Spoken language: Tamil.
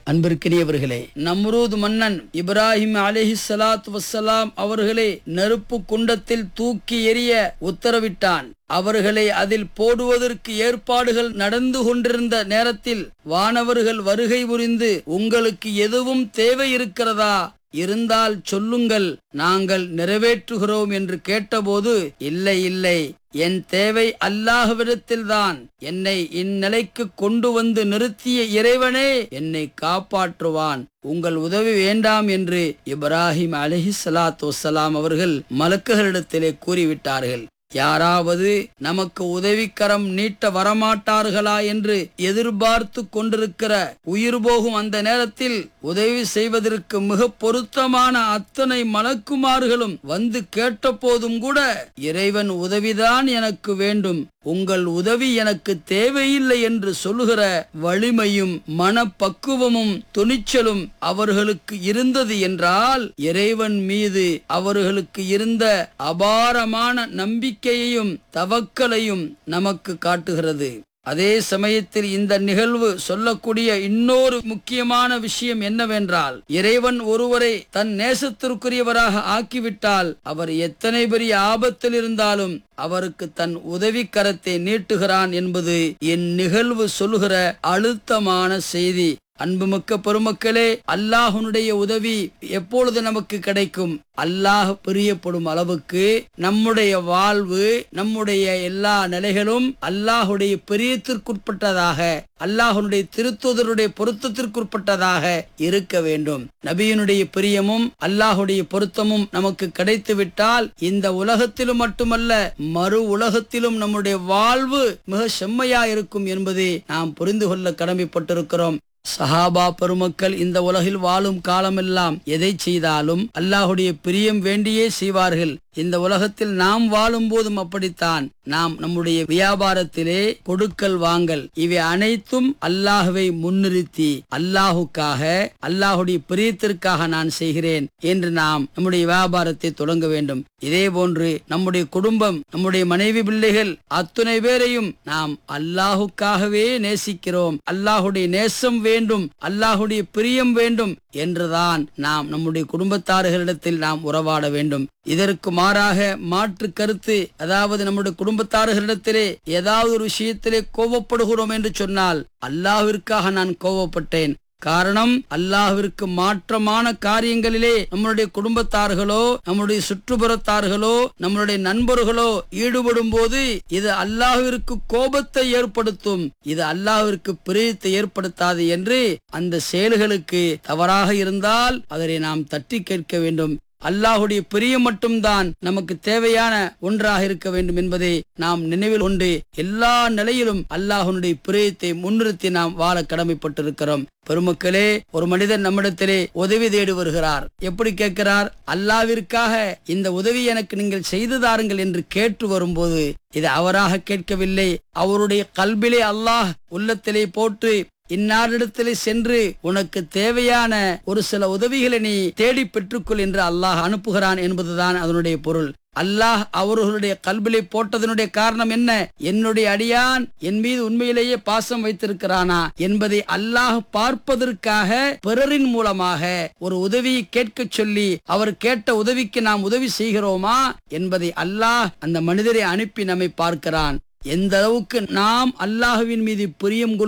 அன்பிற்கினியவர்களே நம்ரூத் மன்னன் இப்ராஹிம் அலிஹி சலாத் வசலாம் அவர்களை நெருப்பு குண்டத்தில் தூக்கி எறிய உத்தரவிட்டான் அவர்களை அதில் போடுவதற்கு ஏற்பாடுகள் நடந்து கொண்டிருந்த நேரத்தில் வானவர்கள் வருகை புரிந்து உங்களுக்கு எதுவும் தேவை இருக்கிறதா இருந்தால் சொல்லுங்கள் நாங்கள் நிறைவேற்றுகிறோம் என்று கேட்டபோது இல்லை இல்லை என் தேவை அல்லாஹ்விடத்தில்தான் என்னை இந்நிலைக்கு கொண்டு வந்து நிறுத்திய இறைவனே என்னை காப்பாற்றுவான் உங்கள் உதவி வேண்டாம் என்று இப்ராஹிம் அலஹி சலாத்து வசலாம் அவர்கள் மலக்குகளிடத்திலே கூறிவிட்டார்கள் யாராவது நமக்கு உதவிக்கரம் நீட்ட வரமாட்டார்களா என்று எதிர்பார்த்து கொண்டிருக்கிற உயிர் போகும் அந்த நேரத்தில் உதவி செய்வதற்கு மிக பொருத்தமான அத்தனை மலக்குமார்களும் வந்து கேட்டபோதும் கூட இறைவன் உதவிதான் எனக்கு வேண்டும் உங்கள் உதவி எனக்கு தேவையில்லை என்று சொல்லுகிற வலிமையும் மனப்பக்குவமும் துணிச்சலும் அவர்களுக்கு இருந்தது என்றால் இறைவன் மீது அவர்களுக்கு இருந்த அபாரமான நம்பிக்கையையும் தவக்கலையும் நமக்கு காட்டுகிறது அதே சமயத்தில் இந்த நிகழ்வு சொல்லக்கூடிய இன்னொரு முக்கியமான விஷயம் என்னவென்றால் இறைவன் ஒருவரை தன் நேசத்திற்குரியவராக ஆக்கிவிட்டால் அவர் எத்தனை பெரிய ஆபத்தில் இருந்தாலும் அவருக்கு தன் உதவி கரத்தை நீட்டுகிறான் என்பது இந்நிகழ்வு சொல்லுகிற அழுத்தமான செய்தி அன்புமிக்க பெருமக்களே அல்லாஹனுடைய உதவி எப்பொழுது நமக்கு கிடைக்கும் அல்லாஹ் பிரியப்படும் அளவுக்கு நம்முடைய வாழ்வு நம்முடைய எல்லா நிலைகளும் அல்லாஹுடைய பிரியத்திற்குட்பட்டதாக அல்லாஹனுடைய திருத்துதருடைய பொருத்தத்திற்குட்பட்டதாக இருக்க வேண்டும் நபியினுடைய பிரியமும் அல்லாஹுடைய பொருத்தமும் நமக்கு கிடைத்துவிட்டால் இந்த உலகத்திலும் மட்டுமல்ல மறு உலகத்திலும் நம்முடைய வாழ்வு மிக செம்மையா இருக்கும் என்பதை நாம் புரிந்து கொள்ள கடமைப்பட்டிருக்கிறோம் சஹாபா பெருமக்கள் இந்த உலகில் வாழும் காலமெல்லாம் எதை செய்தாலும் அல்லாஹுடைய பிரியம் வேண்டியே செய்வார்கள் இந்த உலகத்தில் நாம் வாழும் போதும் அப்படித்தான் நாம் நம்முடைய வியாபாரத்திலே கொடுக்கல் வாங்கல் இவை அனைத்தும் அல்லாஹுவை முன்னிறுத்தி அல்லாஹுக்காக அல்லாஹுடைய பிரியத்திற்காக நான் செய்கிறேன் என்று நாம் நம்முடைய வியாபாரத்தை தொடங்க வேண்டும் இதே போன்று நம்முடைய குடும்பம் நம்முடைய மனைவி பிள்ளைகள் அத்துணை பேரையும் நாம் அல்லாஹுக்காகவே நேசிக்கிறோம் அல்லாஹுடைய நேசம் வேண்டும் அல்லாஹுடைய பிரியம் வேண்டும் என்றுதான் நாம் நம்முடைய குடும்பத்தார்களிடத்தில் நாம் உறவாட வேண்டும் இதற்கு மாறாக மாற்று கருத்து அதாவது நம்முடைய குடும்பத்தார்களிடத்திலே ஏதாவது ஒரு விஷயத்திலே கோபப்படுகிறோம் என்று சொன்னால் அல்லாஹ்விற்காக நான் கோபப்பட்டேன் காரணம் அல்லாஹ்விற்கு மாற்றமான காரியங்களிலே நம்மளுடைய குடும்பத்தார்களோ நம்முடைய சுற்றுப்புறத்தார்களோ நம்மளுடைய நண்பர்களோ ஈடுபடும் போது இது அல்லாஹ்விற்கு கோபத்தை ஏற்படுத்தும் இது அல்லாஹ்விற்கு பிரியத்தை ஏற்படுத்தாது என்று அந்த செயல்களுக்கு தவறாக இருந்தால் அதனை நாம் தட்டி கேட்க வேண்டும் அல்லாஹுடைய பிரியம் மட்டும்தான் நமக்கு தேவையான ஒன்றாக இருக்க வேண்டும் என்பதை நாம் நினைவில் கொண்டு எல்லா நிலையிலும் அல்லாஹனுடைய பிரியத்தை முன்னிறுத்தி நாம் வாழ கடமைப்பட்டிருக்கிறோம் பெருமக்களே ஒரு மனிதன் நம்மிடத்திலே உதவி தேடி வருகிறார் எப்படி கேட்கிறார் அல்லாவிற்காக இந்த உதவி எனக்கு நீங்கள் செய்து தாருங்கள் என்று கேட்டு வரும்போது இது அவராக கேட்கவில்லை அவருடைய கல்விலே அல்லாஹ் உள்ளத்திலே போட்டு இன்னாரிடத்திலே சென்று உனக்கு தேவையான ஒரு சில உதவிகளை நீ தேடி பெற்றுக்கொள் என்று அல்லாஹ் அனுப்புகிறான் என்பதுதான் அதனுடைய பொருள் அல்லாஹ் அவர்களுடைய கல்விலை போட்டதனுடைய காரணம் என்ன என்னுடைய அடியான் என் மீது உண்மையிலேயே பாசம் வைத்திருக்கிறானா என்பதை அல்லாஹ் பார்ப்பதற்காக பிறரின் மூலமாக ஒரு உதவியை கேட்க சொல்லி அவர் கேட்ட உதவிக்கு நாம் உதவி செய்கிறோமா என்பதை அல்லாஹ் அந்த மனிதரை அனுப்பி நம்மை பார்க்கிறான் எந்த அளவுக்கு நாம் அல்லாஹுவின் மீது பிரியம்